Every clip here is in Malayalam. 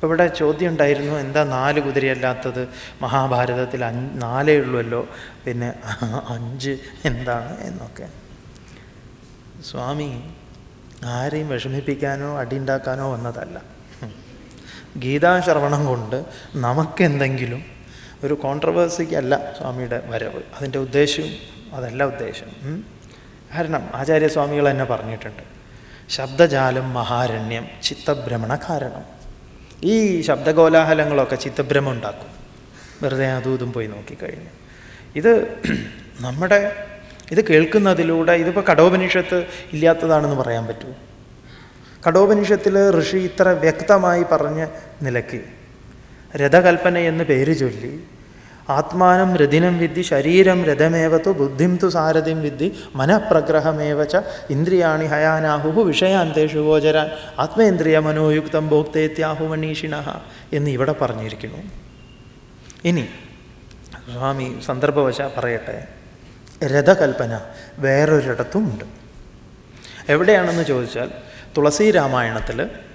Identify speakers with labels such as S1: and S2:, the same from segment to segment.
S1: അപ്പോൾ ഇവിടെ ചോദ്യം ഉണ്ടായിരുന്നു എന്താ നാല് കുതിരയല്ലാത്തത് മഹാഭാരതത്തിൽ അഞ്ച് നാലേ ഉള്ളുവല്ലോ പിന്നെ അഞ്ച് എന്താണ് എന്നൊക്കെ സ്വാമി ആരെയും വിഷമിപ്പിക്കാനോ അടിയുണ്ടാക്കാനോ വന്നതല്ല ഗീതാശ്രവണം കൊണ്ട് നമുക്കെന്തെങ്കിലും ഒരു കോൺട്രവേഴ്സിക്കല്ല സ്വാമിയുടെ വരവ് അതിൻ്റെ ഉദ്ദേശവും അതല്ല ഉദ്ദേശം ഉം. കാരണം ആചാര്യസ്വാമികൾ തന്നെ പറഞ്ഞിട്ടുണ്ട് ശബ്ദജാലം മഹാരണ്യം ചിത്തഭ്രമണ കാരണം ഈ ശബ്ദകോലാഹലങ്ങളൊക്കെ ചിത്തഭ്രമം ഉണ്ടാക്കും വെറുതെ അതും ഇതും പോയി നോക്കിക്കഴിഞ്ഞ് ഇത് നമ്മുടെ ഇത് കേൾക്കുന്നതിലൂടെ ഇതിപ്പോൾ കടോപനിഷത്ത് ഇല്ലാത്തതാണെന്ന് പറയാൻ പറ്റുമോ കടോപനിഷത്തിൽ ഋഷി ഇത്ര വ്യക്തമായി പറഞ്ഞ നിലയ്ക്ക് രഥകൽപ്പന എന്ന് പേര് ചൊല്ലി ആത്മാനം രഥിനം വിദ്ധി ശരീരം രഥമേവത്തു ബുദ്ധിം തു സാരഥിം വിദ്ധി മനഃപ്രഗ്രഹമേവ ച ഇന്ദ്രിയാണി ഹയാനാഹു വിഷയാന്തേഷു ഗോചരാൻ ആത്മേന്ദ്രിയ മനോയുക്തം ഭോക്തേത്യാഹു മനീഷിണ എന്ന് ഇവിടെ പറഞ്ഞിരിക്കുന്നു ഇനി സ്വാമി സന്ദർഭവശ പറയട്ടെ രഥകൽപ്പന വേറൊരിടത്തും ഉണ്ട് എവിടെയാണെന്ന് ചോദിച്ചാൽ തുളസി രാമായണത്തിൽ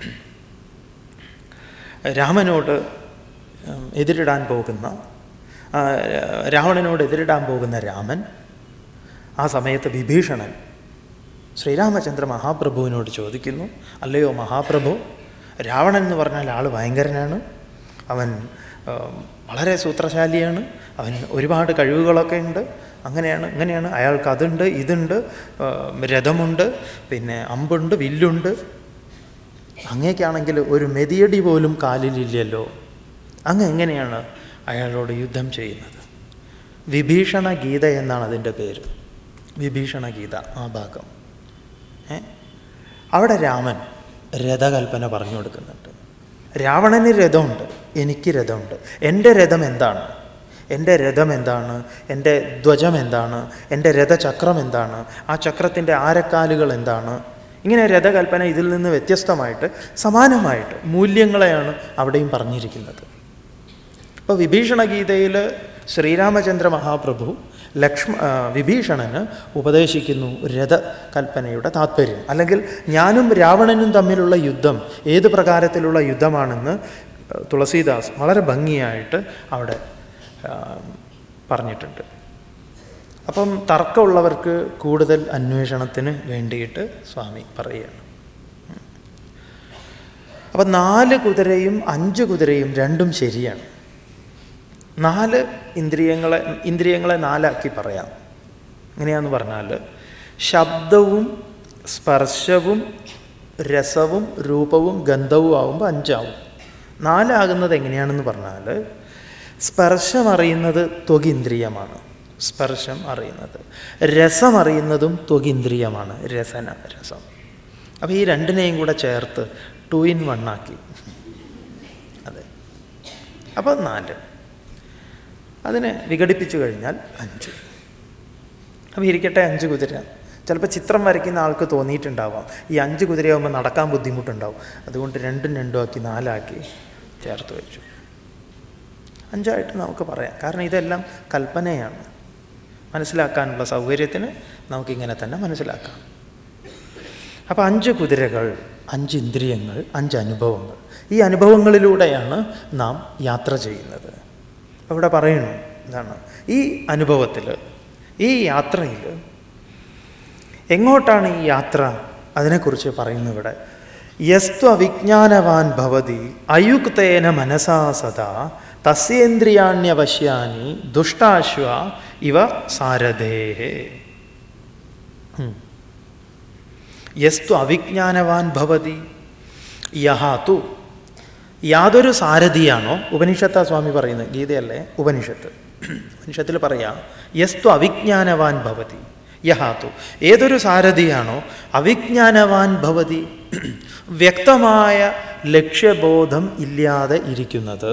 S1: രാമനോട് ഉം, എതിരിടാൻ പോകുന്ന ആ, രാവണനോട് എതിരിടാൻ പോകുന്ന രാമൻ ആ സമയത്ത് വിഭീഷണൻ ശ്രീരാമചന്ദ്ര മഹാപ്രഭുവിനോട് ചോദിക്കുന്നു അല്ലയോ മഹാപ്രഭു രാവണൻ എന്ന് പറഞ്ഞാൽ ആൾ ഭയങ്കരനാണ് അവൻ ആ, വളരെ സൂത്രശാലിയാണ് അവന് ഒരുപാട് കഴിവുകളൊക്കെ ഉണ്ട് അങ്ങനെയാണ് ഇങ്ങനെയാണ് അയാൾക്ക് അതുണ്ട് ഇതുണ്ട് ആ, രഥമുണ്ട് പിന്നെ അമ്പുണ്ട് വില്ലുണ്ട് അങ്ങേക്കാണെങ്കിൽ ഒരു മെതിയടി പോലും കാലിലില്ലല്ലോ അങ്ങ് എങ്ങനെയാണ് അയാളോട് യുദ്ധം ചെയ്യുന്നത് വിഭീഷണ ഗീത എന്നാണ് അതിൻ്റെ പേര് വിഭീഷണ ഗീത ആ ഭാഗം ഏ അവിടെ രാമൻ രഥകൽപ്പന പറഞ്ഞു കൊടുക്കുന്നുണ്ട് രാവണന് രഥമുണ്ട് എനിക്ക് രഥമുണ്ട് എൻ്റെ രഥം എന്താണ് എൻ്റെ രഥം എന്താണ് എൻ്റെ ധ്വജം എന്താണ് എൻ്റെ രഥചക്രം എന്താണ് ആ ചക്രത്തിൻ്റെ ആരക്കാലുകൾ എന്താണ് ഇങ്ങനെ രഥകൽപ്പന ഇതിൽ നിന്ന് വ്യത്യസ്തമായിട്ട് സമാനമായിട്ട് മൂല്യങ്ങളെയാണ് അവിടെയും പറഞ്ഞിരിക്കുന്നത് ഇപ്പോൾ വിഭീഷണ ഗീതയിൽ ശ്രീരാമചന്ദ്ര മഹാപ്രഭു ലക്ഷ്മ ആ, വിഭീഷണന് ഉപദേശിക്കുന്നു രഥകൽപ്പനയുടെ താത്പര്യം അല്ലെങ്കിൽ ഞാനും രാവണനും തമ്മിലുള്ള യുദ്ധം ഏത് പ്രകാരത്തിലുള്ള യുദ്ധമാണെന്ന് തുളസീദാസ് വളരെ ഭംഗിയായിട്ട് അവിടെ ആ, പറഞ്ഞിട്ടുണ്ട് അപ്പം തർക്കമുള്ളവർക്ക് കൂടുതൽ അന്വേഷണത്തിന് വേണ്ടിയിട്ട് സ്വാമി പറയുകയാണ് അപ്പം നാല് കുതിരയും അഞ്ച് കുതിരയും രണ്ടും ശരിയാണ് നാല് ഇന്ദ്രിയങ്ങളെ ഇന്ദ്രിയങ്ങളെ നാലാക്കി പറയാം എങ്ങനെയാന്ന് പറഞ്ഞാൽ ശബ്ദവും സ്പർശവും രസവും രൂപവും ഗന്ധവും ആവുമ്പോൾ അഞ്ചാവും നാലാകുന്നത് എങ്ങനെയാണെന്ന് പറഞ്ഞാൽ സ്പർശം അറിയുന്നത് ത്വകിന്ദ്രിയമാണ് സ്പർശം അറിയുന്നത് രസം അറിയുന്നതും ത്വകിന്ദ്രിയമാണ് രസന രസം അപ്പോൾ ഈ രണ്ടിനെയും കൂടെ ചേർത്ത് ടു ഇൻ വൺ ആക്കി അതെ അപ്പോൾ നാല് അതിനെ വിഘടിപ്പിച്ചു കഴിഞ്ഞാൽ അഞ്ച് അപ്പോൾ ഇരിക്കട്ടെ അഞ്ച് കുതിര ചിലപ്പോൾ ചിത്രം വരയ്ക്കുന്ന ആൾക്ക് തോന്നിയിട്ടുണ്ടാവാം ഈ അഞ്ച് കുതിരയാകുമ്പോൾ നടക്കാൻ ബുദ്ധിമുട്ടുണ്ടാവും അതുകൊണ്ട് രണ്ടും രണ്ടും ആക്കി നാലാക്കി ചേർത്ത് വെച്ചു അഞ്ചായിട്ട് നമുക്ക് പറയാം കാരണം ഇതെല്ലാം കൽപ്പനയാണ് മനസ്സിലാക്കാനുള്ള സൗകര്യത്തിന് നമുക്കിങ്ങനെ തന്നെ മനസ്സിലാക്കാം അപ്പോൾ അഞ്ച് കുതിരകൾ അഞ്ച് ഇന്ദ്രിയങ്ങൾ അഞ്ച് അനുഭവങ്ങൾ ഈ അനുഭവങ്ങളിലൂടെയാണ് നാം യാത്ര ചെയ്യുന്നത് അപ്പോൾ ഇവിടെ പറയുന്നു എന്താണ് ഈ അനുഭവത്തിൽ ഈ യാത്രയിൽ എങ്ങോട്ടാണ് ഈ യാത്ര അതിനെക്കുറിച്ച് പറയുന്നു ഇവിടെ യസ്ത്വ വിജ്ഞാനവാൻ ഭവതി അയുക്തേന മനസാ സദാ തസ്യേന്ദ്രിയാണ്യവശ്യാനി ദുഷ്ടാശ്വ ഇവ സാരഥേഹേ ഉം. യസ്തു അവിജ്ഞാനവാൻ ഭവതി യഹാതു യാതൊരു സാരഥിയാണോ ഉപനിഷത്താ സ്വാമി പറയുന്നത് ഗീതയല്ലേ ഉപനിഷത്ത് ഉപനിഷത്തിൽ പറയാം യസ്തു അവിജ്ഞാനവാൻ ഭവതി യഹാതു ഏതൊരു സാരഥിയാണോ അവിജ്ഞാനവാൻ ഭവതി വ്യക്തമായ ലക്ഷ്യബോധം ഇല്ലാതെ ഇരിക്കുന്നത്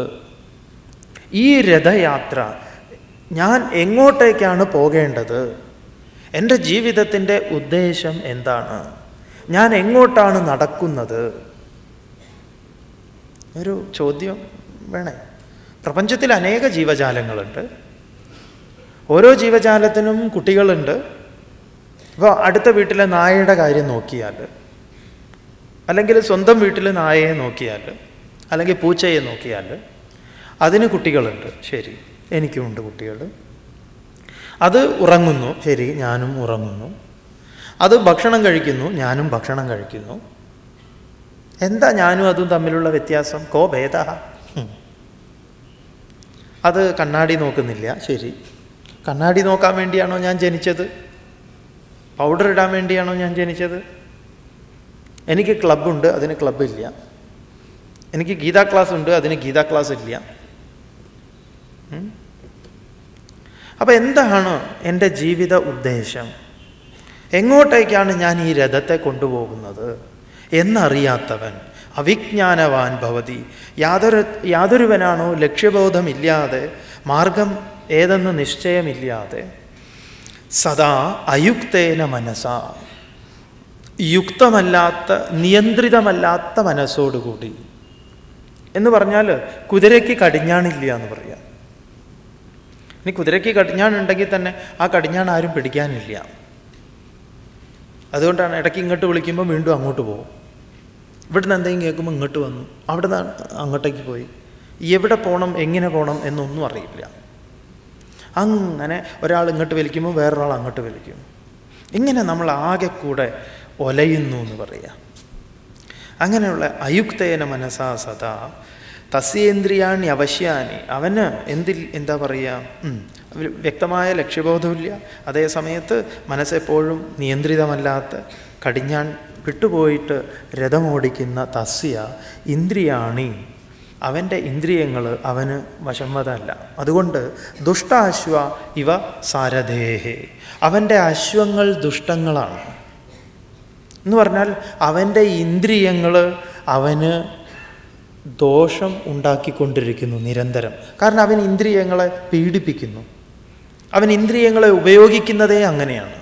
S1: ഈ രഥയാത്ര ഞാൻ എങ്ങോട്ടേക്കാണ് പോകേണ്ടത് എൻ്റെ ജീവിതത്തിൻ്റെ ഉദ്ദേശം എന്താണ് ഞാൻ എങ്ങോട്ടാണ് നടക്കുന്നത് ഒരു ചോദ്യം വേണേ പ്രപഞ്ചത്തിൽ അനേക ജീവജാലങ്ങളുണ്ട് ഓരോ ജീവജാലത്തിനും കുട്ടികളുണ്ട് ഇപ്പോൾ അടുത്ത വീട്ടിലെ നായയുടെ കാര്യം നോക്കിയാൽ അല്ലെങ്കിൽ സ്വന്തം വീട്ടിലെ നായയെ നോക്കിയാൽ അല്ലെങ്കിൽ പൂച്ചയെ നോക്കിയാൽ അതിന് കുട്ടികളുണ്ട് ശരി എനിക്കുമുണ്ട് കുട്ടികൾ അത് ഉറങ്ങുന്നു ശരി ഞാനും ഉറങ്ങുന്നു അത് ഭക്ഷണം കഴിക്കുന്നു ഞാനും ഭക്ഷണം കഴിക്കുന്നു എന്താ ഞാനും അതും തമ്മിലുള്ള വ്യത്യാസം കോ ഭേദ അത് കണ്ണാടി നോക്കുന്നില്ല ശരി കണ്ണാടി നോക്കാൻ വേണ്ടിയാണോ ഞാൻ ജനിച്ചത് പൗഡർ ഇടാൻ വേണ്ടിയാണോ ഞാൻ ജനിച്ചത് എനിക്ക് ക്ലബ്ബുണ്ട് അതിന് ക്ലബ്ബില്ല എനിക്ക് ഗീതാ ക്ലാസ് ഉണ്ട് അതിന് ഗീതാ ക്ലാസ് ഇല്ല ഉം? അപ്പം എന്താണ് എൻ്റെ ജീവിത ഉദ്ദേശം എങ്ങോട്ടേക്കാണ് ഞാൻ ഈ രഥത്തെ കൊണ്ടുപോകുന്നത് എന്നറിയാത്തവൻ അവിജ്ഞാനവാൻ ഭവതി യാതൊരു യാതൊരുവനാണോ ലക്ഷ്യബോധമില്ലാതെ മാർഗം ഏതെന്ന് നിശ്ചയമില്ലാതെ സദാ അയുക്തേന മനസ്സ യുക്തമല്ലാത്ത നിയന്ത്രിതമല്ലാത്ത മനസ്സോടുകൂടി എന്ന് പറഞ്ഞാൽ കുതിരയ്ക്ക് കടിഞ്ഞാണില്ല എന്ന് പറയാം ഇനി കുതിരയ്ക്ക് കടിഞ്ഞാണുണ്ടെങ്കിൽ തന്നെ ആ കടിഞ്ഞാൺ ആരും പിടിക്കാനില്ല അതുകൊണ്ടാണ് ഇടയ്ക്ക് ഇങ്ങോട്ട് വിളിക്കുമ്പോൾ വീണ്ടും അങ്ങോട്ട് പോകും ഇവിടുന്ന് എന്തെങ്കിലും കേൾക്കുമ്പോൾ ഇങ്ങോട്ട് വന്നു അവിടെ നിന്ന് അങ്ങോട്ടേക്ക് പോയി എവിടെ പോകണം എങ്ങനെ പോകണം എന്നൊന്നും അറിയില്ല അങ്ങനെ ഒരാൾ ഇങ്ങോട്ട് വലിക്കുമ്പോൾ വേറൊരാൾ അങ്ങോട്ട് വലിക്കും ഇങ്ങനെ നമ്മൾ ആകെ കൂടെ ഒലയുന്നു എന്ന് പറയാം അങ്ങനെയുള്ള അയുക്തേന മനസാ സദാ തസ്യേന്ദ്രിയാണി അവശ്യാനി അവന് എന്തിൽ എന്താ പറയുക ഉം, അവന് വ്യക്തമായ ലക്ഷ്യബോധമില്ല അതേ സമയത്ത് മനസ്സെപ്പോഴും നിയന്ത്രിതമല്ലാത്ത കടിഞ്ഞാൻ വിട്ടുപോയിട്ട് രഥമോടിക്കുന്ന തസ്യ ഇന്ദ്രിയാണി അവൻ്റെ ഇന്ദ്രിയങ്ങൾ അവന് വശംവതല്ല അതുകൊണ്ട് ദുഷ്ടാശ്വ ഇവ സാരഥേഹേ അവൻ്റെ അശ്വങ്ങൾ ദുഷ്ടങ്ങളാണ് എന്ന് പറഞ്ഞാൽ അവൻ്റെ ഇന്ദ്രിയങ്ങൾ അവന് ദോഷം ഉണ്ടാക്കിക്കൊണ്ടിരിക്കുന്നു നിരന്തരം കാരണം അവൻ ഇന്ദ്രിയങ്ങളെ പീഡിപ്പിക്കുന്നു അവൻ ഇന്ദ്രിയങ്ങളെ ഉപയോഗിക്കുന്നതേ അങ്ങനെയാണ്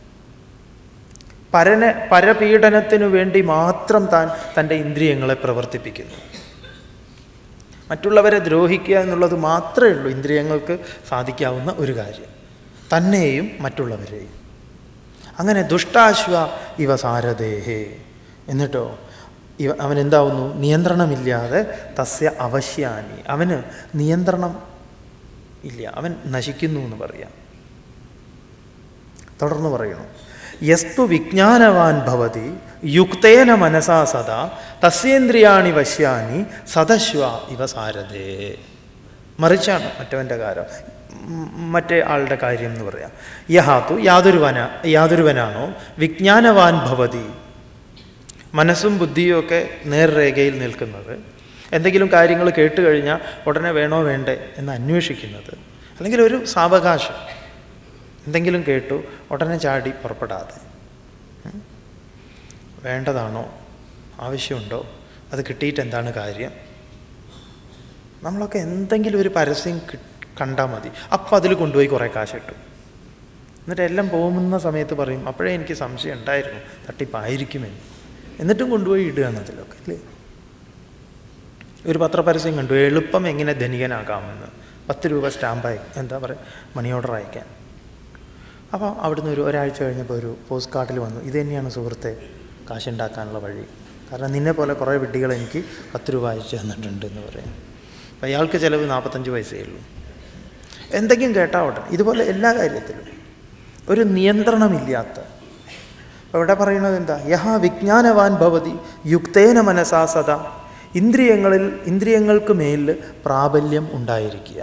S1: പരന പരപീഡനത്തിനു വേണ്ടി മാത്രം താൻ തൻ്റെ ഇന്ദ്രിയങ്ങളെ പ്രവർത്തിപ്പിക്കുന്നു മറ്റുള്ളവരെ ദ്രോഹിക്കുക എന്നുള്ളത് മാത്രമേ ഉള്ളൂ ഇന്ദ്രിയങ്ങൾക്ക് സാധിക്കാവുന്ന ഒരു കാര്യം തന്നെയും മറ്റുള്ളവരെയും അങ്ങനെ ദുഷ്ടാശ്വ ഇവ സാരഥേഹേ എന്നിട്ടോ ഇവ അവൻ എന്താവുന്നു നിയന്ത്രണമില്ലാതെ തസ്യ അവശ്യാനി അവന് നിയന്ത്രണം ഇല്ല അവൻ നശിക്കുന്നു എന്ന് പറയാം തുടർന്ന് പറയണു യസ്തു വിജ്ഞാനവാൻ ഭവതി യുക്തേന മനസാ സദാ തസ്യേന്ദ്രിയാണി വശ്യാനി സദശ്വ ഇവ സാരഥേ മറിച്ചാണ് മറ്റവൻ്റെ കാര്യം ഉം, മറ്റേ ആളുടെ കാര്യം എന്ന് പറയാം യഹാത്തു യാതൊരുവന യാതൊരുവനാണോ വിജ്ഞാനവാൻ ഭവതി മനസ്സും ബുദ്ധിയും ഒക്കെ നേർരേഖയിൽ നിൽക്കുന്നത് എന്തെങ്കിലും കാര്യങ്ങൾ കേട്ട് കഴിഞ്ഞാൽ ഉടനെ വേണോ വേണ്ടേ എന്ന് അന്വേഷിക്കുന്നത് അല്ലെങ്കിൽ ഒരു സാവകാശം എന്തെങ്കിലും കേട്ടു ഉടനെ ചാടി പുറപ്പെടാതെ ഉം. വേണ്ടതാണോ ആവശ്യമുണ്ടോ അത് കിട്ടിയിട്ട് എന്താണ് കാര്യം നമ്മളൊക്കെ എന്തെങ്കിലും ഒരു പരസ്യം കി- കണ്ടാൽ മതി അപ്പം അതിൽ കൊണ്ടുപോയി കുറേ കാശ് കിട്ടും എന്നിട്ട് എല്ലാം പോകുന്ന സമയത്ത് പറയും അപ്പോഴേ എനിക്ക് സംശയം ഉണ്ടായിരുന്നു തട്ടിപ്പായിരിക്കുമെന്ന് എന്നിട്ടും കൊണ്ടുപോയി ഇടുകയാണ് അതിലൊക്കെ അല്ലേ ഒരു പത്രപരസ്യം കണ്ടു എളുപ്പം എങ്ങനെ ധനികനാകാമെന്ന് പത്ത് രൂപ സ്റ്റാമ്പായി എന്താ പറയുക മണി ഓർഡർ അയക്കാൻ അപ്പോൾ അവിടുന്ന് ഒരു ഒരാഴ്ച കഴിഞ്ഞപ്പോൾ ഒരു പോസ്റ്റ് കാർഡിൽ വന്നു ഇത് തന്നെയാണ് സുഹൃത്തെ കാശുണ്ടാക്കാനുള്ള വഴി കാരണം നിന്നെ പോലെ കുറേ വിഡ്ഢികൾ എനിക്ക് പത്ത് രൂപ അയച്ചു തന്നിട്ടുണ്ട് എന്ന് പറയാം അപ്പോൾ അയാൾക്ക് ചിലവ് നാൽപ്പത്തഞ്ച് പൈസയേ ഉള്ളൂ എന്തെങ്കിലും കേട്ടാൽ ഉടനെ ഇതുപോലെ എല്ലാ കാര്യത്തിലും ഒരു നിയന്ത്രണമില്ലാത്ത അപ്പോൾ ഇവിടെ പറയുന്നത് എന്താ യഹ വിജ്ഞാനവാൻ ഭവതി യുക്തേന മനസാ സദാ ഇന്ദ്രിയങ്ങളിൽ ഇന്ദ്രിയങ്ങൾക്ക് മേലിൽ പ്രാബല്യം ഉണ്ടായിരിക്കുക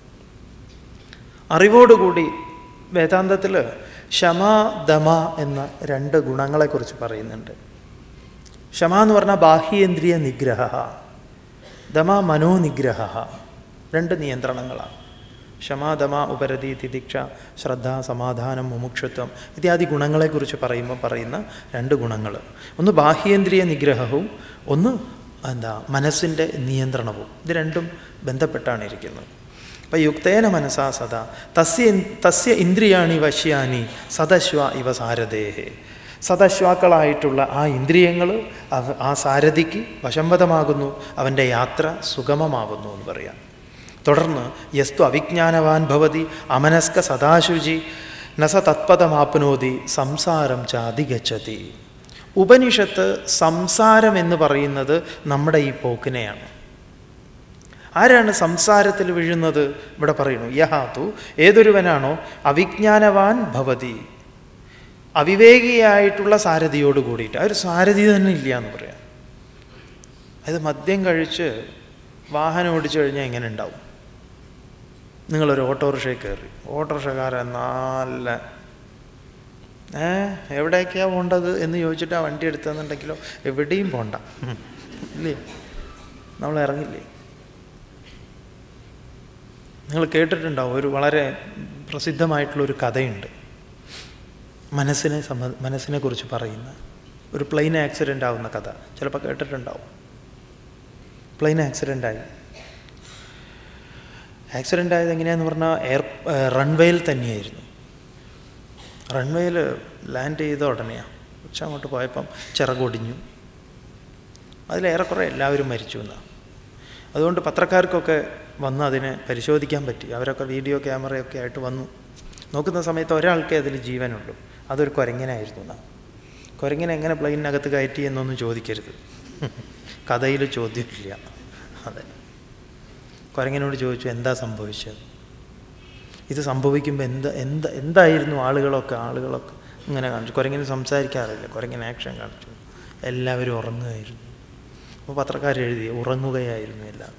S1: അറിവോടുകൂടി വേദാന്തത്തിൽ ക്ഷമ ദമ എന്ന രണ്ട് ഗുണങ്ങളെക്കുറിച്ച് പറയുന്നുണ്ട് ക്ഷമ എന്ന് പറഞ്ഞാൽ ബാഹ്യേന്ദ്രിയ നിഗ്രഹ ദമ മനോനിഗ്രഹ രണ്ട് നിയന്ത്രണങ്ങളാണ് ക്ഷമ ദമ ഉപരതി തിദിക്ഷ ശ്രദ്ധ സമാധാനം മുമുക്ഷത്വം ഇത്യാദി ഗുണങ്ങളെക്കുറിച്ച് പറയുമ്പോൾ പറയുന്ന രണ്ട് ഗുണങ്ങൾ ഒന്ന് ബാഹ്യേന്ദ്രിയ നിഗ്രഹവും ഒന്ന് എന്താ മനസ്സിൻ്റെ നിയന്ത്രണവും ഇത് രണ്ടും ബന്ധപ്പെട്ടാണ് ഇരിക്കുന്നത് അപ്പം യുക്തേന മനസാ സദാ തസ്യ തസ്യ ഇന്ദ്രിയാണി വശ്യാനി സദശ്വ ഇവ സാരഥേഹേ സദശ്വാക്കളായിട്ടുള്ള ആ ഇന്ദ്രിയങ്ങൾ അവ ആ സാരഥിക്ക് വശംവദമാകുന്നു അവൻ്റെ യാത്ര സുഗമമാകുന്നു എന്ന് പറയാം തുടർന്ന് യസ്തു അവിജ്ഞാനവാൻ ഭവതി അമനസ്ക സദാശുചി നസ തത്പദമാപ്നോതി സംസാരം ചാതിഗച്ഛതി ഉപനിഷത്ത് സംസാരം എന്ന് പറയുന്നത് നമ്മുടെ ഈ പോക്കിനെയാണ് ആരാണ് സംസാരത്തിൽ വീഴുന്നത് ഇവിടെ പറയുന്നു യഹാതു ഏതൊരുവനാണോ അവിജ്ഞാനവാൻ ഭവതി അവിവേകിയായിട്ടുള്ള സാരഥിയോട് കൂടിയിട്ട് ആ ഒരു സാരഥി തന്നെ ഇല്ല എന്ന് പറയാം അത് മദ്യം കഴിച്ച് വാഹനം ഓടിച്ചു കഴിഞ്ഞാൽ എങ്ങനെ ഉണ്ടാവും നിങ്ങളൊരു ഓട്ടോറിക്ഷയിൽ കയറി ഓട്ടോറിക്ഷക്കാരൻ നല്ല ഏ എവിടേക്കാണ് പോകേണ്ടത് എന്ന് ചോദിച്ചിട്ട് ആ വണ്ടി എടുത്തതെന്നുണ്ടെങ്കിലോ എവിടെയും പോണ്ട ഉം. ഇല്ലേ നമ്മൾ ഇറങ്ങില്ലേ നിങ്ങൾ കേട്ടിട്ടുണ്ടാവും ഒരു വളരെ പ്രസിദ്ധമായിട്ടുള്ളൊരു കഥയുണ്ട് മനസ്സിനെ സംബ മനസ്സിനെ കുറിച്ച് പറയുന്ന ഒരു പ്ലെയിൻ ആക്സിഡൻ്റ് ആവുന്ന കഥ ചിലപ്പോൾ കേട്ടിട്ടുണ്ടാവും പ്ലെയിൻ ആക്സിഡൻ്റ് ആയി ആക്സിഡൻ്റ് ആയത് എങ്ങനെയാന്ന് പറഞ്ഞാൽ എയർ റൺവേയിൽ തന്നെയായിരുന്നു റൺവേയിൽ ലാൻഡ് ചെയ്ത ഉടനെയാണ് ഉച്ച അങ്ങോട്ട് പോയപ്പം ചിറകൊടിഞ്ഞു അതിലേറെക്കുറെ എല്ലാവരും മരിച്ചു എന്നാണ് അതുകൊണ്ട് പത്രക്കാർക്കൊക്കെ വന്ന് അതിനെ പരിശോധിക്കാൻ പറ്റി അവരൊക്കെ വീഡിയോ ക്യാമറയൊക്കെ ആയിട്ട് വന്നു നോക്കുന്ന സമയത്ത് ഒരാൾക്കേ അതിൽ ജീവനുള്ളൂ അതൊരു കുരങ്ങനായിരുന്നു എന്നാണ് കുരങ്ങനെ എങ്ങനെ പ്ലെയിനകത്ത് കയറ്റി എന്നൊന്നും ചോദിക്കരുത് കഥയിൽ ചോദ്യമില്ല അതെ കുരങ്ങനോട് ചോദിച്ചു എന്താ സംഭവിച്ചത് ഇത് സംഭവിക്കുമ്പോൾ എന്താ എന്താ എന്തായിരുന്നു ആളുകളൊക്കെ ആളുകളൊക്കെ ഇങ്ങനെ കാണിച്ചു കുരങ്ങനെ സംസാരിക്കാറില്ല കുരങ്ങനെ ആക്ഷൻ കാണിച്ചു എല്ലാവരും ഉറങ്ങുകയായിരുന്നു അപ്പോൾ പത്രക്കാരെഴുതി ഉറങ്ങുകയായിരുന്നു എല്ലാം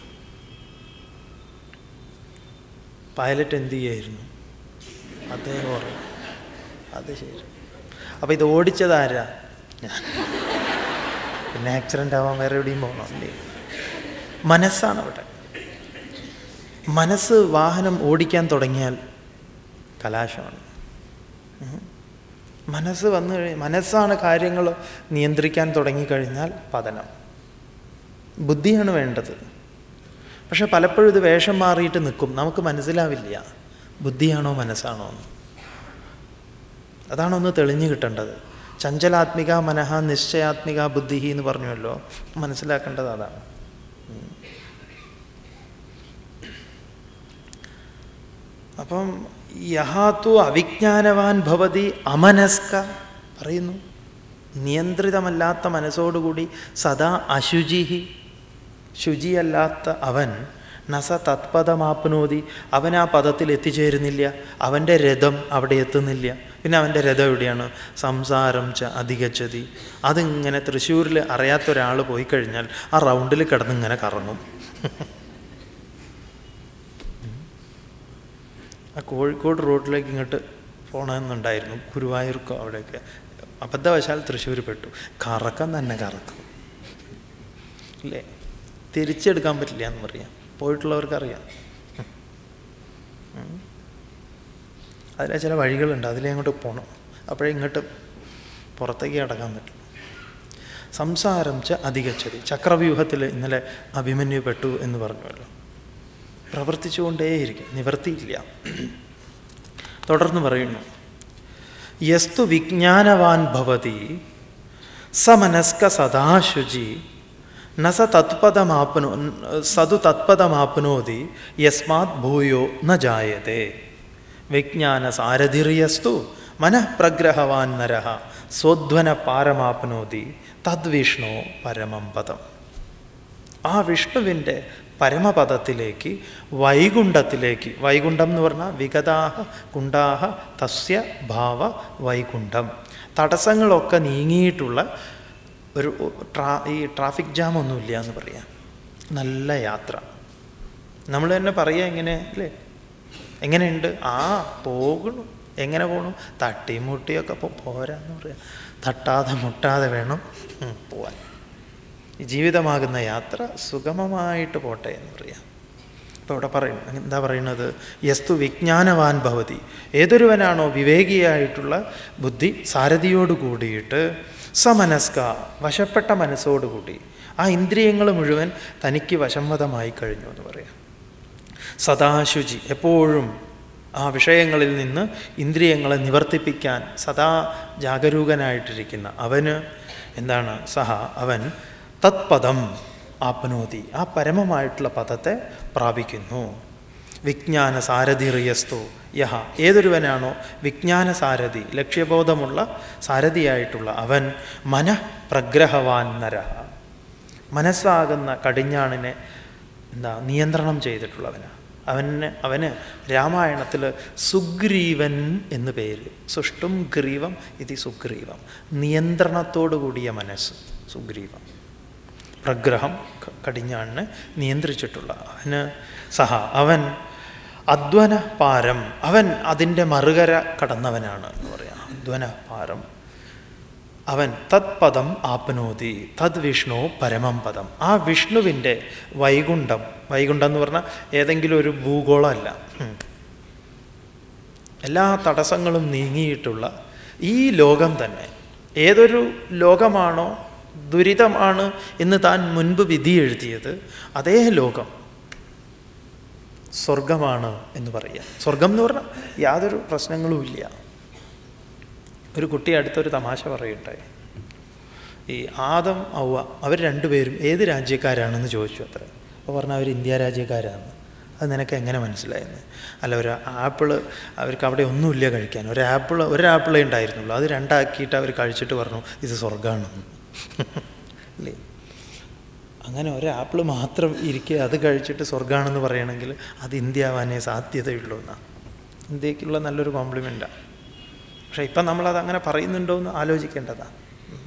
S1: പൈലറ്റ് എന്ത് ചെയ്യായിരുന്നു അദ്ദേഹം ഉറങ്ങും അത് ശരി അപ്പോൾ ഇത് ഓടിച്ചതാരാ ഞാൻ പിന്നെ ആക്സിഡൻ്റ് ആവാൻ വേറെ എവിടെയും പോകണം അല്ലേ മനസ്സാണ് അവിടെ മനസ്സ് വാഹനം ഓടിക്കാൻ തുടങ്ങിയാൽ കലാശമാണ് ഉം. മനസ്സ് വന്നു കഴിഞ്ഞാൽ മനസ്സാണ് കാര്യങ്ങൾ നിയന്ത്രിക്കാൻ തുടങ്ങിക്കഴിഞ്ഞാൽ പതനം ബുദ്ധിയാണ് വേണ്ടത് പക്ഷെ പലപ്പോഴും ഇത് വേഷം മാറിയിട്ട് നിൽക്കും നമുക്ക് മനസ്സിലാവില്ല ബുദ്ധിയാണോ മനസ്സാണോ എന്ന് അതാണ് ഒന്ന് തെളിഞ്ഞു കിട്ടേണ്ടത് ചഞ്ചലാത്മിക മനഃ നിശ്ചയാത്മിക ബുദ്ധി എന്ന് പറഞ്ഞുവല്ലോ മനസ്സിലാക്കേണ്ടത് അതാണ് ഉം. അപ്പം യഹാത്തു അവിജ്ഞാനവാൻ ഭവതി അമനസ്ക പറയുന്നു നിയന്ത്രിതമല്ലാത്ത മനസ്സോടുകൂടി സദാ അശുചിഹി ശുചിയല്ലാത്ത അവൻ നസ തത്പദമാപ്നോതി അവൻ ആ പദത്തിൽ എത്തിച്ചേരുന്നില്ല അവൻ്റെ രഥം അവിടെ എത്തുന്നില്ല പിന്നെ അവൻ്റെ രഥം എവിടെയാണ് സംസാരം ച അധികച്ചതി അതിങ്ങനെ തൃശ്ശൂരിൽ അറിയാത്ത ഒരാൾ പോയി കഴിഞ്ഞാൽ ആ റൗണ്ടിൽ കിടന്നിങ്ങനെ കറങ്ങും ആ കോഴിക്കോട് റോഡിലേക്ക് ഇങ്ങോട്ട് പോകണമെന്നുണ്ടായിരുന്നു ഗുരുവായൂർക്കോ അവിടെയൊക്കെ അബദ്ധവശാൽ തൃശ്ശൂർ പെട്ടു കറക്കം തന്നെ കറക്കും ഇല്ലേ തിരിച്ചെടുക്കാൻ പറ്റില്ല എന്ന് പറയാം പോയിട്ടുള്ളവർക്കറിയാം ഉം. അതിലെ ചില വഴികളുണ്ട് അതിലേ അങ്ങോട്ട് പോകണം അപ്പോഴേ ഇങ്ങോട്ട് പുറത്തേക്ക് അടക്കാൻ പറ്റും സംസാരം ച അധികച്ചതി ചക്രവ്യൂഹത്തിൽ ഇന്നലെ അഭിമന്യു പെട്ടു എന്ന് പറഞ്ഞുവല്ലോ പ്രവർത്തിച്ചുകൊണ്ടേയിരിക്കും നിവർത്തിയില്ല തുടർന്ന് പറയുന്നു യസ്തു വിജ്ഞാനവാൻ ഭവതി സമനസ്ക സദാശുചി ന സ തത്പദമാപ്നോ സതു തത്പദമാപ്നോതി യസ്മാത് ഭൂയോ ന ജായത്തെ വിജ്ഞാന സാരഥിര്യസ്തു മനഃപ്രഗ്രഹവാൻ നര സ്വധ്വന പാരമാപ്നോതി തദ്വിഷ്ണു പരമം പദം ആ വിഷ്ണുവിൻ്റെ പരമപദത്തിലേക്ക് വൈകുണ്ഠത്തിലേക്ക് വൈകുണ്ഠം എന്ന് പറഞ്ഞാൽ വിഗതാഹ കുണ്ടാഹ തസ്യ ഭാവ വൈകുണ്ഠം തടസ്സങ്ങളൊക്കെ നീങ്ങിയിട്ടുള്ള ഒരു ട്രാ ഈ ട്രാഫിക് ജാം ഒന്നുമില്ല എന്ന് പറയാം നല്ല യാത്ര നമ്മൾ തന്നെ പറയുക എങ്ങനെ അല്ലേ എങ്ങനെയുണ്ട് ആ പോകണു എങ്ങനെ പോകണു തട്ടിയും മുട്ടിയൊക്കെ പോ- പോരാന്ന് പറയാം തട്ടാതെ മുട്ടാതെ വേണം ഉം, പോവാൻ ഈ ജീവിതമാകുന്ന യാത്ര സുഗമമായിട്ട് പോട്ടെ എന്ന് പറയാം അപ്പോൾ ഇവിടെ പറയും എന്താ പറയുന്നത് യസ്തു വിജ്ഞാനവാൻ ഭവതി ഏതൊരുവനാണോ വിവേകിയായിട്ടുള്ള ബുദ്ധി സാരഥിയോട് കൂടിയിട്ട് സമനസ്ക വശപ്പെട്ട മനസ്സോടുകൂടി ആ ഇന്ദ്രിയങ്ങൾ മുഴുവൻ തനിക്ക് വശംവദമായി കഴിഞ്ഞു എന്ന് പറയാം സദാശുചി എപ്പോഴും ആ വിഷയങ്ങളിൽ നിന്ന് ഇന്ദ്രിയങ്ങളെ നിവർത്തിപ്പിക്കാൻ സദാ ജാഗരൂകനായിട്ടിരിക്കുന്ന അവന് എന്താണ് സഹ അവൻ തത്പദം ആപ്നോതി ആ പരമമായിട്ടുള്ള പദത്തെ പ്രാപിക്കുന്നു വിജ്ഞാന സാരഥിറിയസ്തു യഹ ഏതൊരുവനാണോ വിജ്ഞാന സാരഥി ലക്ഷ്യബോധമുള്ള സാരഥിയായിട്ടുള്ള അവൻ മനഃപ്രഗ്രഹവാൻ നര മനസ്സാകുന്ന കടിഞ്ഞാണിനെ എന്താ നിയന്ത്രണം ചെയ്തിട്ടുള്ളവനാണ് അവന് അവന് രാമായണത്തിൽ സുഗ്രീവൻ എന്ന് പേര് സുഷ്ടും ഗ്രീവം ഇത് സുഗ്രീവം നിയന്ത്രണത്തോടു കൂടിയ മനസ്സ് സുഗ്രീവം പ്രഗ്രഹം ക- കടിഞ്ഞാണിനെ നിയന്ത്രിച്ചിട്ടുള്ള അവന് സഹ അവൻ അധ്വന പാരം അവൻ അതിൻ്റെ മറുകര കടന്നവനാണ് എന്ന് പറയാം അധ്വന പാരം അവൻ തത് പദം ആപ്നോതി തത് വിഷ്ണു പരമം പദം ആ വിഷ്ണുവിൻ്റെ വൈകുണ്ഠം വൈകുണ്ഠം എന്ന് പറഞ്ഞാൽ ഏതെങ്കിലും ഒരു ഭൂഗോളമല്ല ഉം. എല്ലാ തടസ്സങ്ങളും നീങ്ങിയിട്ടുള്ള ഈ ലോകം തന്നെ ഏതൊരു ലോകമാണോ ദുരിതമാണ് എന്ന് താൻ മുൻപ് വിധി എഴുതിയത് അതേ ലോകം സ്വർഗമാണ് എന്ന് പറയാം സ്വർഗം എന്ന് പറഞ്ഞാൽ യാതൊരു പ്രശ്നങ്ങളും ഇല്ല ഒരു കുട്ടി അടുത്തൊരു തമാശ പറയട്ടെ ഈ ആദം ഔവ അവർ രണ്ടുപേരും ഏത് രാജ്യക്കാരാണെന്ന് ചോദിച്ചു അത്ര അപ്പോൾ പറഞ്ഞാൽ അവർ ഇന്ത്യ രാജ്യക്കാരാണ് അത് നിനക്ക് എങ്ങനെ മനസ്സിലായെന്ന് അല്ല ഒരു ആപ്പിള് അവർക്ക് അവിടെ ഒന്നുമില്ല കഴിക്കാൻ ഒരു ആപ്പിൾ ഒരു ആപ്പിളേ ഉണ്ടായിരുന്നുള്ളൂ അത് രണ്ടാക്കിയിട്ട് അവർ കഴിച്ചിട്ട് പറഞ്ഞു ഇത് സ്വർഗമാണെന്ന് അല്ലേ അങ്ങനെ ഒരു ആപ്പിൾ മാത്രം ഇരിക്കുക അത് കഴിച്ചിട്ട് സ്വർഗമാണെന്ന് പറയണമെങ്കിൽ അത് ഇന്ത്യ ആവാനേ സാധ്യതയുള്ളൂ എന്നാണ് ഇന്ത്യക്കുള്ള നല്ലൊരു കോംപ്ലിമെൻറ്റാണ് പക്ഷേ ഇപ്പം നമ്മളത് അങ്ങനെ പറയുന്നുണ്ടോ എന്ന് ആലോചിക്കേണ്ടതാണ്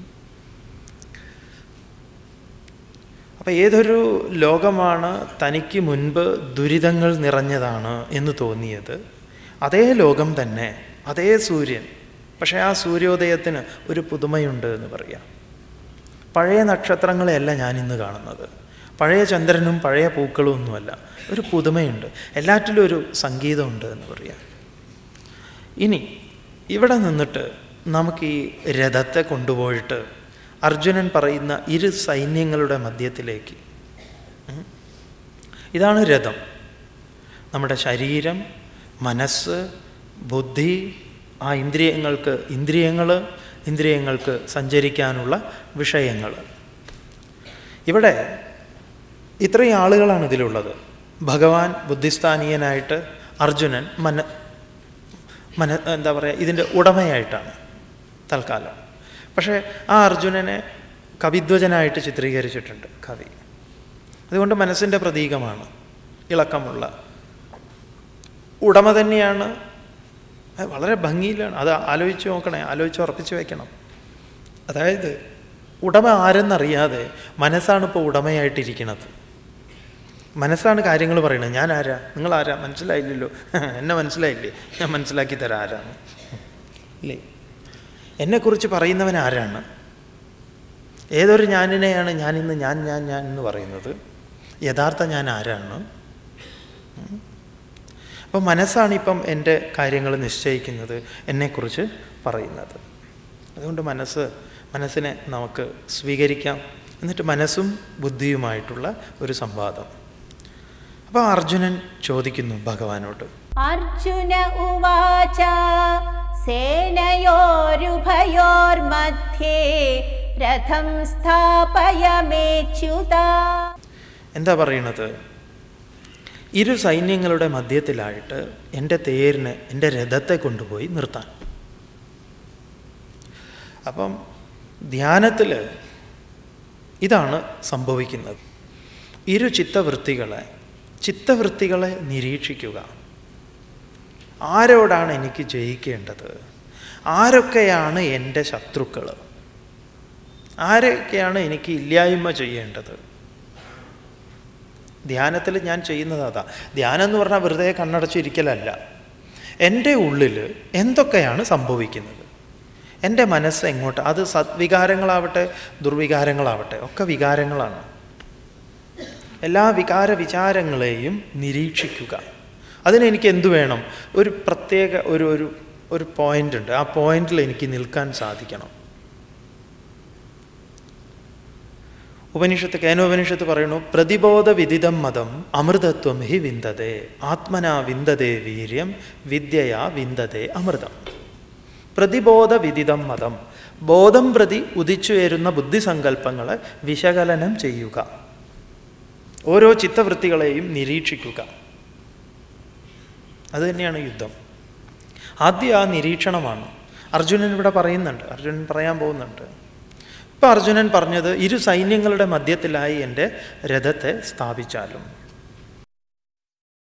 S1: അപ്പം ഏതൊരു ലോകമാണ് തനിക്ക് മുൻപ് ദുരിതങ്ങൾ നിറഞ്ഞതാണ് എന്ന് തോന്നിയത് അതേ ലോകം തന്നെ അതേ സൂര്യൻ പക്ഷേ ആ സൂര്യോദയത്തിന് ഒരു പുതുമയുണ്ട് എന്ന് പറയാം പഴയ നക്ഷത്രങ്ങളെയല്ല ഞാൻ ഇന്ന് കാണുന്നത് പഴയ ചന്ദ്രനും പഴയ പൂക്കളും ഒന്നുമല്ല ഒരു പുതുമയുണ്ട് എല്ലാറ്റിലും ഒരു സംഗീതമുണ്ട് എന്ന് പറയാം ഇനി ഇവിടെ നിന്നിട്ട് നമുക്ക് ഈ രഥത്തെ കൊണ്ടുപോയിട്ട് അർജുനൻ പറയുന്ന ഇരു സൈന്യങ്ങളുടെ മധ്യത്തിലേക്ക് ഉം. ഇതാണ് രഥം നമ്മുടെ ശരീരം മനസ്സ് ബുദ്ധി ആ ഇന്ദ്രിയങ്ങൾക്ക് ഇന്ദ്രിയങ്ങൾ ഇന്ദ്രിയങ്ങൾക്ക് സഞ്ചരിക്കാനുള്ള വിഷയങ്ങൾ ഇവിടെ ഇത്രയും ആളുകളാണ് ഇതിലുള്ളത് ഭഗവാൻ ബുദ്ധിസ്ഥാനീയനായിട്ട് അർജുനൻ മന മന എന്താ പറയുക ഇതിൻ്റെ ഉടമയായിട്ടാണ് തൽക്കാലം പക്ഷേ ആ അർജുനനെ കവിധ്വജനായിട്ട് ചിത്രീകരിച്ചിട്ടുണ്ട് കവി അതുകൊണ്ട് മനസ്സിൻ്റെ പ്രതീകമാണ് ഇളക്കമുള്ള ഉടമ തന്നെയാണ് അത് വളരെ ഭംഗിയിലാണ് അത് ആലോചിച്ച് നോക്കണേ ആലോചിച്ച് ഉറപ്പിച്ച് വെക്കണം അതായത് ഉടമ ആരെന്നറിയാതെ മനസ്സാണ് ഇപ്പോൾ ഉടമയായിട്ടിരിക്കുന്നത് മനസ്സാണ് കാര്യങ്ങൾ പറയുന്നത് ഞാൻ ആരാ നിങ്ങൾ ആരാ മനസ്സിലായില്ലല്ലോ എന്നെ മനസ്സിലായില്ലേ ഞാൻ മനസ്സിലാക്കി തരാം ആരാണ് ഇല്ലേ എന്നെക്കുറിച്ച് പറയുന്നവൻ ആരാണ് ഏതൊരു ഞാനിനെയാണ് ഞാനിന്ന് ഞാൻ ഞാൻ ഞാൻ എന്ന് പറയുന്നത് യഥാർത്ഥ ഞാൻ ആരാണ് അപ്പം മനസ്സാണ് ഇപ്പം എൻ്റെ കാര്യങ്ങൾ നിശ്ചയിക്കുന്നത് എന്നെക്കുറിച്ച് പറയുന്നത് അതുകൊണ്ട് മനസ്സ് മനസ്സിനെ നമുക്ക് സ്വീകരിക്കാം എന്നിട്ട് മനസ്സും ബുദ്ധിയുമായിട്ടുള്ള ഒരു സംവാദം അപ്പോൾ അർജുനൻ ചോദിക്കുന്നു ഭഗവാനോട്
S2: अर्जुन उवाच सेनयोरुभयोर्मध्ये रथं स्थापय मेच्युता
S1: എന്താ പറയണത് ഇരു സൈന്യങ്ങളുടെ മധ്യത്തിലായിട്ട് എൻ്റെ തേരിനെ എൻ്റെ രഥത്തെ കൊണ്ടുപോയി നിർത്താൻ അപ്പം ധ്യാനത്തിൽ ഇതാണ് സംഭവിക്കുന്നത് ഇരു ചിത്തവൃത്തികളെ ചിത്തവൃത്തികളെ നിരീക്ഷിക്കുക ആരോടാണ് എനിക്ക് ജയിക്കേണ്ടത് ആരൊക്കെയാണ് എൻ്റെ ശത്രുക്കൾ ആരൊക്കെയാണ് എനിക്ക് ഇല്ലായ്മ ചെയ്യേണ്ടത് ധ്യാനത്തിൽ ഞാൻ ചെയ്യുന്നത് അതാ ധ്യാനം എന്ന് പറഞ്ഞാൽ വെറുതെ കണ്ണടച്ചിരിക്കലല്ല എൻ്റെ ഉള്ളിൽ എന്തൊക്കെയാണ് സംഭവിക്കുന്നത് എൻ്റെ മനസ്സ് എങ്ങോട്ട് അത് സദ്വികാരങ്ങളാവട്ടെ ദുർവികാരങ്ങളാവട്ടെ ഒക്കെ വികാരങ്ങളാണ് എല്ലാ വികാര വിചാരങ്ങളെയും നിരീക്ഷിക്കുക അതിന് എനിക്ക് എന്തു വേണം ഒരു പ്രത്യേക ഒരു ഒരു ഒരു പോയിന്റ് ഉണ്ട് ആ പോയിന്റിൽ എനിക്ക് നിൽക്കാൻ സാധിക്കണം ഉപനിഷത്ത് കേനോപനിഷത്ത് പറയുന്നു പ്രതിബോധ വിദിതം മതം അമൃതത്വം ഹി വിന്ദതേ ആത്മനാ വിന്ദതേ വീര്യം വിദ്യയാ വിന്ദതേ അമൃതം പ്രതിബോധ വിദിതം മതം ബോധം പ്രതി ഉദിച്ചുയരുന്ന ബുദ്ധിസങ്കല്പങ്ങളെ വിശകലനം ചെയ്യുക ഓരോ ചിത്തവൃത്തികളെയും നിരീക്ഷിക്കുക അത് തന്നെയാണ് യുദ്ധം ആദ്യം ആ നിരീക്ഷണമാണ് അർജുനൻ ഇവിടെ പറയുന്നുണ്ട് അർജുനൻ പറയാൻ പോകുന്നുണ്ട് ഇപ്പം അർജുനൻ പറഞ്ഞത് ഇരു സൈന്യങ്ങളുടെ മധ്യത്തിലായി എൻ്റെ രഥത്തെ സ്ഥാപിച്ചാലും